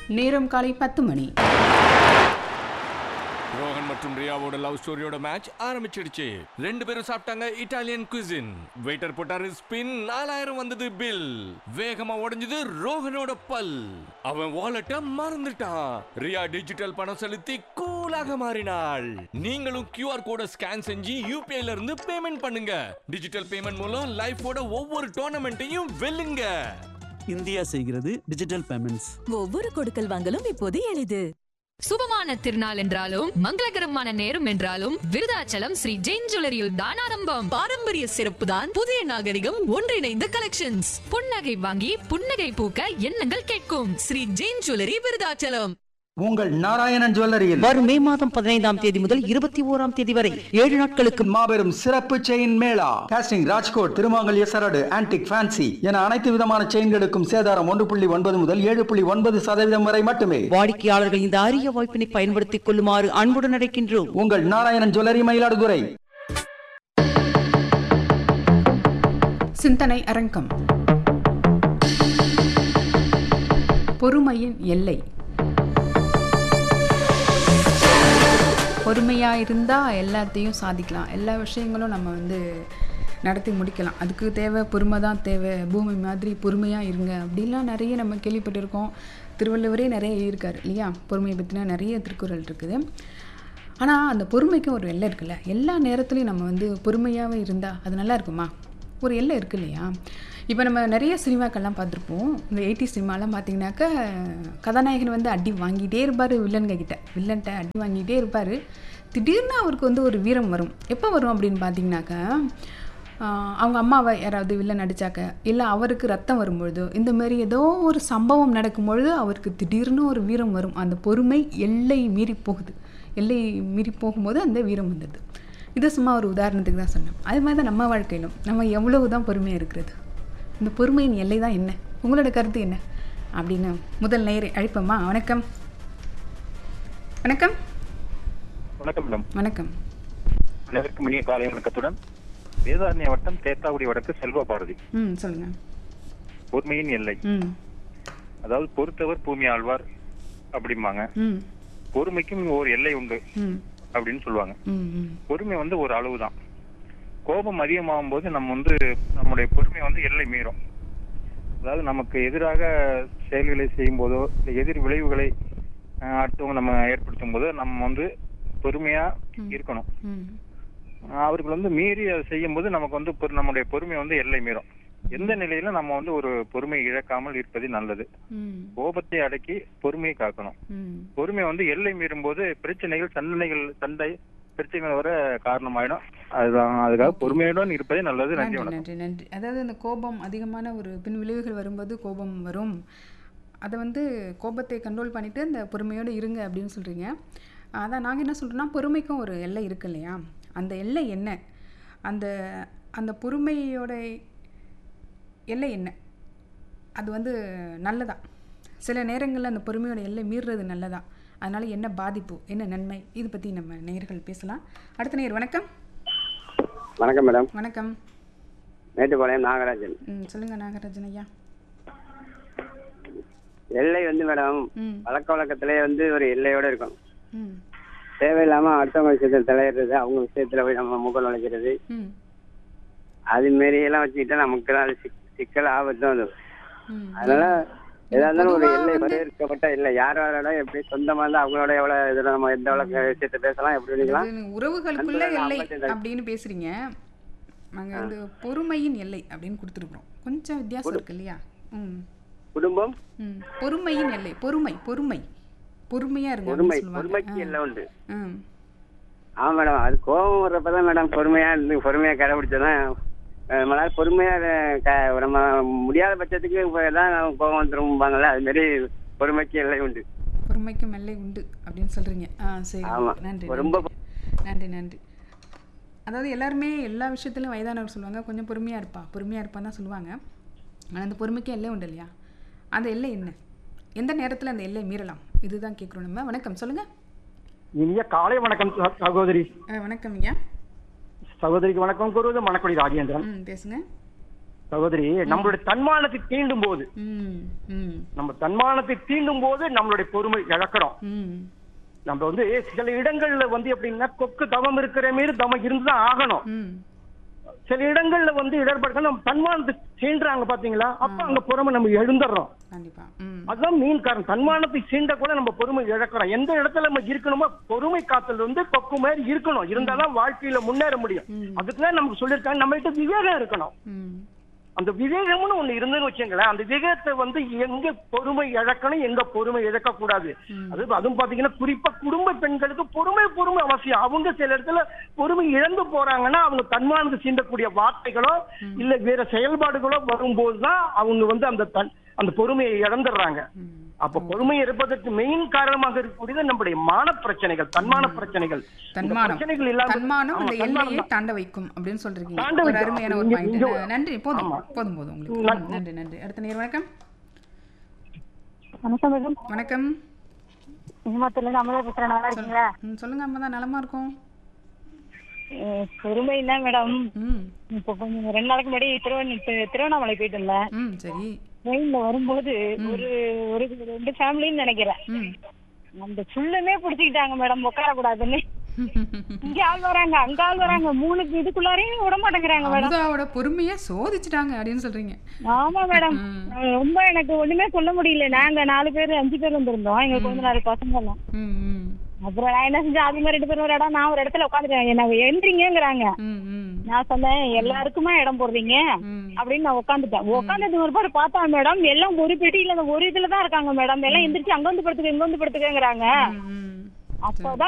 நேரம் காலை பத்து மணி ரோஹன் மற்றும் ரியாவோட லவ் ஸ்டோரியோட மேட்ச் ஆரம்பிச்சிடுச்சு ரெண்டு பேரும் சாப்பிட்டாங்க இட்டாலியன் குசின் வெயிட்டர் போட்டாரு ஸ்பின் நாலாயிரம் வந்தது பில் வேகமா உடைஞ்சது ரோஹனோட பல் அவன் வாலெட்ட மறந்துட்டான் ரியா டிஜிட்டல் பணம் செலுத்தி கூலாக மாறினாள் நீங்களும் QR கோட ஸ்கேன் செஞ்சு யூபிஐல இருந்து பேமெண்ட் பண்ணுங்க டிஜிட்டல் பேமெண்ட் மூலம் லைஃபோட ஒவ்வொரு டோர்னமெண்ட்டையும் வெல்லுங்க இந்தியா செய்கிறது டிஜிட்டல் பேமெண்ட்ஸ் ஒவ்வொரு கொடுக்கல் வாங்கலும் இப்போது எளிது சுபமான திருநாள் என்றாலும் மங்களகரமான நேரம் என்றாலும் விருதாச்சலம் ஸ்ரீ ஜெயின் ஜுவல்லரியில் தான் ஆரம்பம் பாரம்பரிய சிறப்பு தான் புதிய நாகரிகம் ஒன்றிணைந்த கலெக்ஷன்ஸ் புன்னகை வாங்கி புன்னகை பூக்க எண்ணங்கள் கேட்கும் ஸ்ரீ ஜெயின் ஜுவல்லரி விருதாச்சலம் உங்கள் நாராயணன் ஜுவல்லரியில் வரும் மே மாதம் பதினைந்தாம் தேதி முதல் இருபத்தி ஓராம் தேதி வரை ஏழு நாட்களுக்கு மாபெரும் சிறப்பு செயின் மேளா காஸ்டிங் ராஜ்கோட் திருமாங்கல்ய சரடு ஆன்டிக் ஃபேன்சி என அனைத்து விதமான செயின்களுக்கும் சேதாரம் ஒன்று புள்ளி ஒன்பது முதல் ஏழு புள்ளி ஒன்பது சதவீதம் வரை மட்டுமே வாடிக்கையாளர்கள் இந்த அரிய வாய்ப்பினை பயன்படுத்திக் கொள்ளுமாறு அன்புடன் அழைக்கின்றோம் உங்கள் நாராயணன் ஜுவல்லரி மயிலாடுதுறை சிந்தனை அரங்கம் பொறுமையின் எல்லை பொறுமையாக இருந்தால் எல்லாத்தையும் சாதிக்கலாம் எல்லா விஷயங்களும் நம்ம வந்து நடத்தி முடிக்கலாம் அதுக்கு தேவை பொறுமை தான் தேவை பூமி மாதிரி பொறுமையாக இருங்க அப்படிலாம் நிறைய நம்ம கேள்விப்பட்டிருக்கோம் திருவள்ளுவரே நிறைய எழுதியிருக்காரு இல்லையா பொறுமையை பற்றினா நிறைய திருக்குறள் இருக்குது ஆனால் அந்த பொறுமைக்கும் ஒரு எல்லை இருக்குல்ல எல்லா நேரத்துலையும் நம்ம வந்து பொறுமையாகவே இருந்தால் அது நல்லா இருக்குமா ஒரு எல்லை இருக்கு இல்லையா இப்போ நம்ம நிறைய சினிமாக்கள்லாம் பார்த்துருப்போம் இந்த எயிட்டி சினிமாலாம் பார்த்தீங்கன்னாக்கா கதாநாயகன் வந்து அடி வாங்கிட்டே இருப்பார் வில்லன்க கிட்ட வில்லன்ட்ட அடி வாங்கிட்டே இருப்பார் திடீர்னு அவருக்கு வந்து ஒரு வீரம் வரும் எப்போ வரும் அப்படின்னு பார்த்தீங்கன்னாக்கா ஆஹ் அவங்க அம்மாவை யாராவது வில்லன் அடித்தாக்க இல்லை அவருக்கு ரத்தம் வரும்பொழுது இந்த மாதிரி ஏதோ ஒரு சம்பவம் நடக்கும் பொழுது அவருக்கு திடீர்னு ஒரு வீரம் வரும் அந்த பொறுமை எல்லை மீறி போகுது எல்லை மீறி போகும்போது அந்த வீரம் வந்தது இது சும்மா ஒரு உதாரணத்துக்கு தான் சொன்னேன் அது மாதிரி தான் நம்ம வாழ்க்கையிலும் நம்ம எவ்வளவு தான் பொறுமையாக இருக்கிறது இந்த பொறுமையின் எல்லை தான் என்ன உங்களோட கருத்து என்ன அப்படின்னு முதல் நேரை அழைப்போமா வணக்கம் வணக்கம் வணக்கம் மேடம் வணக்கம் அனைவருக்கும் இனிய காலை வணக்கத்துடன் வேதாரண்ய வட்டம் தேத்தாக்குடி வடக்கு செல்வ பாரதி ம் சொல்லுங்கள் பொறுமையின் எல்லை ம் அதாவது பொறுத்தவர் பூமி ஆழ்வார் அப்படிம்பாங்க ம் பொறுமைக்கும் ஒரு எல்லை உண்டு ம் அப்படின்னு சொல்லுவாங்க ம் ம் பொறுமை வந்து ஒரு அளவு தான் கோபம் அதிகமாகும் போது நம்ம வந்து நம்முடைய பொறுமை வந்து எல்லை மீறும் அதாவது நமக்கு எதிராக செயல்களை செய்யும் போதோ இல்லை எதிர் விளைவுகளை அஹ், அடுத்தவங்க நம்ம ஏற்படுத்தும் போதோ நம்ம வந்து பொறுமையா இருக்கணும் ம் அஹ், அவர்கள் வந்து மீறி அதை செய்யும் போது நமக்கு வந்து பொறு- நம்முடைய பொறுமை வந்து எல்லை மீறும் எந்த நிலையில நம்ம வந்து ஒரு பொறுமை இழக்காமல் இருப்பது நல்லது ம் கோபத்தை அடக்கி பொறுமையை காக்கணும் ம் பொறுமை வந்து எல்லை மீறும் போது பிரச்சனைகள் சண்டைகள் சண்டை பிரச்சனைகள் வர காரணமாயிடும் அதுதான் அதுக்காக பொறுமையுடன் இருப்பதே நல்லது நன்றி நன்றி வணக்கம் நன்றி நன்றி அதாவது இந்த கோபம் அதிகமான ஒரு பின் விளைவுகள் வரும்போது கோபம் வரும் அதை வந்து கோபத்தை கண்ட்ரோல் பண்ணிட்டு அந்த பொறுமையோடு இருங்க அப்படின்னு சொல்கிறீங்க அதான் நாங்கள் என்ன சொல்கிறோன்னா பொறுமைக்கும் ஒரு எல்லை இருக்கு இல்லையா அந்த எல்லை என்ன அந்த அந்த பொறுமையோட எல்லை என்ன அது வந்து நல்லதா சில நேரங்களில் அந்த பொறுமையோட எல்லை மீறுறது நல்லதா அதனால் என்ன பாதிப்பு என்ன நன்மை இது பற்றி நம்ம நேயர்கள் பேசலாம் அடுத்த நேயர் வணக்கம் வணக்கம் மேடம் வணக்கம் மேட்டுப்பாளையம் நாகராஜன் ம் சொல்லுங்கள் நாகராஜன் ஐயா எல்லை வந்து மேடம் ம் பழக்க வழக்கத்திலே வந்து ஒரு எல்லையோட இருக்கணும் ம் தேவையில்லாம அடுத்தவங்க விஷயத்துல தலையிடுறது அவங்க விஷயத்துல போய் நம்ம முகம் நுழைக்கிறது ம் அது மாரி எல்லாம் வச்சுக்கிட்டா நமக்கு தான் அது சிக்- சிக்கல் ஆபத்து தான் அது ம் அதனால எதா இருந்தாலும் ஒரு பொதுவா எல்லை வந்து- வரையறுக்கப்பட்ட இல்லை யார் யாரோட எப்படி சொந்தமா இருந்தா அவங்களோட எவ்வளவு இதுல நம்ம எந்த எவ்வளவு விஷயத்த பேசலாம் எப்படி பண்ணிக்கலாம் அது உறவுகளுக்குள்ள நண்பர்கள் எல்லை ஐம்பத்தி அப்படின்னு பேசுறீங்க நாங்க வந்து பொறுமையின் எல்லை அப்படின்னு கொடுத்துருக்குறோம் கொஞ்சம் வித்தியாசம் இருக்கு இல்லையா ம் குடும்பம் ம் பொறுமையின் எல்லை பொறுமை பொறுமை பொறுமையா இருங்க பொறுமை அப்படின்னு சொல்லுவாங்க பொறுமைக்கு எல்லை உண்டு ம் ஆமா மேடம் அது கோபம் வர்றப்பதான் மேடம் பொறுமையா இருந்து பொறுமையா கடைபிடிச்சதான் நம்மளால பொறுமையா அஹ், க- நம்ம முடியாத பட்சத்துக்கு இப்ப தான் கோபம் வந்துரும்பாங்கல்ல அது மாதிரி பொறுமைக்கு எல்லை உண்டு பொறுமைக்கும் எல்லை உண்டு அப்படின்னு சொல்றீங்க ஆ சரி ஆமா. நன்றி ரொம்ப நன்றி. நன்றி நன்றி அதாவது எல்லாருமே எல்லா விஷயத்துலையும் வயதானவர் சொல்லுவாங்க கொஞ்சம் பொறுமையாக இருப்பா பொறுமையாக இருப்பான்னு தான் சொல்லுவாங்க ஆனால் அந்த பொறுமைக்கு எல்லை உண்டு இல்லையா அந்த எல்லை என்ன எந்த நேரத்தில் அந்த எல்லை மீறலாம் இதுதான் கேட்குறோம் நம்ம வணக்கம் சொல்லுங்கள் இனிய காலை வணக்கம் ச- சகோதரி வணக்கம் ஐயா சகோதரிக்கு வணக்கம் கூறுவது மணக்குடி ராஜேந்திரன் ம் பேசுங்க சகோதரி நம்மளுடைய தன்மானத்தை தீண்டும் போது ம் ம் நம்ம தன்மானத்தை தீண்டும் போது நம்மளுடைய பொறுமை இழக்கிறோம் ம் நம்ம வந்து சில இடங்கள்ல வந்து எப்படின்னா கொக்கு தவம் இருக்கிற மாரி தவம் இருந்துதான் ஆகணும் ம் சில இடங்கள்ல வந்து இடர்பாடுகள் நம்ம தன்மானத்தை சீண்டுறாங்க பாத்தீங்களா அப்ப அங்க பொறுமை நம்ம எழுந்துடுறோம் கண்டிப்பா ம் அதுதான் மெயின் காரணம் தன்மானத்தை சீண்ட கூட நம்ம பொறுமை இழக்கிறோம் எந்த இடத்துல நம்ம இருக்கணுமோ பொறுமை காத்தல் வந்து கொக்கு மாதிரி இருக்கணும் இருந்தாதான் வாழ்க்கையில முன்னேற முடியும் அதுக்குதான் நமக்கு சொல்லியிருக்காங்க நம்ம கிட்ட விவேகம் இருக்கணும் ம் அந்த விவேகம்னு ஒண்ணு இருந்துன்னு வச்சுங்களேன் அந்த விவேகத்தை வந்து எங்க பொறுமை இழக்கணும் எங்க பொறுமை இழக்க கூடாது அது அதுவும் பாத்தீங்கன்னா குறிப்பா குடும்ப பெண்களுக்கு பொறுமை பொறுமை அவசியம் அவங்க சில இடத்துல பொறுமை இழந்து போறாங்கன்னா அவங்க தன்மானது சீண்டக்கூடிய வார்த்தைகளோ இல்ல வேற செயல்பாடுகளோ வரும்போதுதான் அவங்க வந்து அந்த தன் அந்த பொறுமையை இழந்துடுறாங்க அப்ப பொறுமை இருப்பதற்கு மெயின் காரணமாக இருக்கக்கூடியது நம்முடைய மான பிரச்சனைகள் தன்மான பிரச்சனைகள் இந்த தன்மானம் பிரச்சனைகள் இல்லாம தன்மானம் ஆமா, அந்த தன்மானம் எல்லையை தான். தாண்ட வைக்கும் அப்படின்னு சொல்றீங்க தாண்ட ஒரு வைக்கும். அருமையான ஒரு இங்க- பாயிண்ட் இங்க- நன்றி போதும் ஆமா. போதும் போதும் உங்களுக்கு நன்றி. ம், நன்றி நன்றி அடுத்த நேர் வணக்கம் வணக்கம் மேடம் வணக்கம் சினிமாத்துல அமலா பேசுறேன் நல்லா இருக்கீங்களா ம், சொல்லுங்க அம்மா தான் நலமா இருக்கும் அஹ் பொறுமை தான் மேடம் ம் இப்போ கொஞ்சம் ரெண்டு நாளைக்கு முன்னாடி திருவண்ண தி- திருவண்ணாமலை போயிட்டு இருந்தேன் ம் சரி ட்ரெயின்ல வரும்போது ஒரு ஒரு ரெண்டு ஃபேமிலின்னு நினைக்கிறேன் ம் அந்த ஃபுல்லுமே புடிச்சுக்கிட்டாங்க மேடம் உட்கார கூடாதுன்னு இங்க ஆள் வராங்க அங்க ஆள் வராங்க மூணு இதுக்குள்ளாரையும் விட மாட்டேங்கிறாங்க மேடம் அமுதாவோட பொறுமையை சோதிச்சுட்டாங்க அப்படின்னு சொல்றீங்க ஆமா மேடம் அஹ் ரொம்ப எனக்கு ஒண்ணுமே சொல்ல முடியல நாங்க நாலு பேர் அஞ்சு பேர் வந்திருந்தோம் எங்க கொஞ்ச நாலு பசங்க எல்லாம் ம் ம் அப்புறம் நான் என்ன செஞ்சேன் அது மாதிரி ரெண்டு பேரும் ஒரு இடம் நான் ஒரு இடத்துல உட்காந்துட்டேன் என்ன எந்திரிங்கிறாங்க ம் ம் நான் சொன்னேன் எல்லாருக்குமா இடம் போடுறீங்க அப்படின்னு நான் உட்காந்துட்டேன் உட்காந்தது ஒரு பாடு பார்த்தா மேடம் எல்லாம் ஒரு பெட்டியில அந்த ஒரு இதுல தான் இருக்காங்க மேடம் எல்லாம் எந்திரிச்சு அங்க வந்து படுத்துக்க இங்க வந்து படுத்துக்கங்கிறாங்க அப்பதான்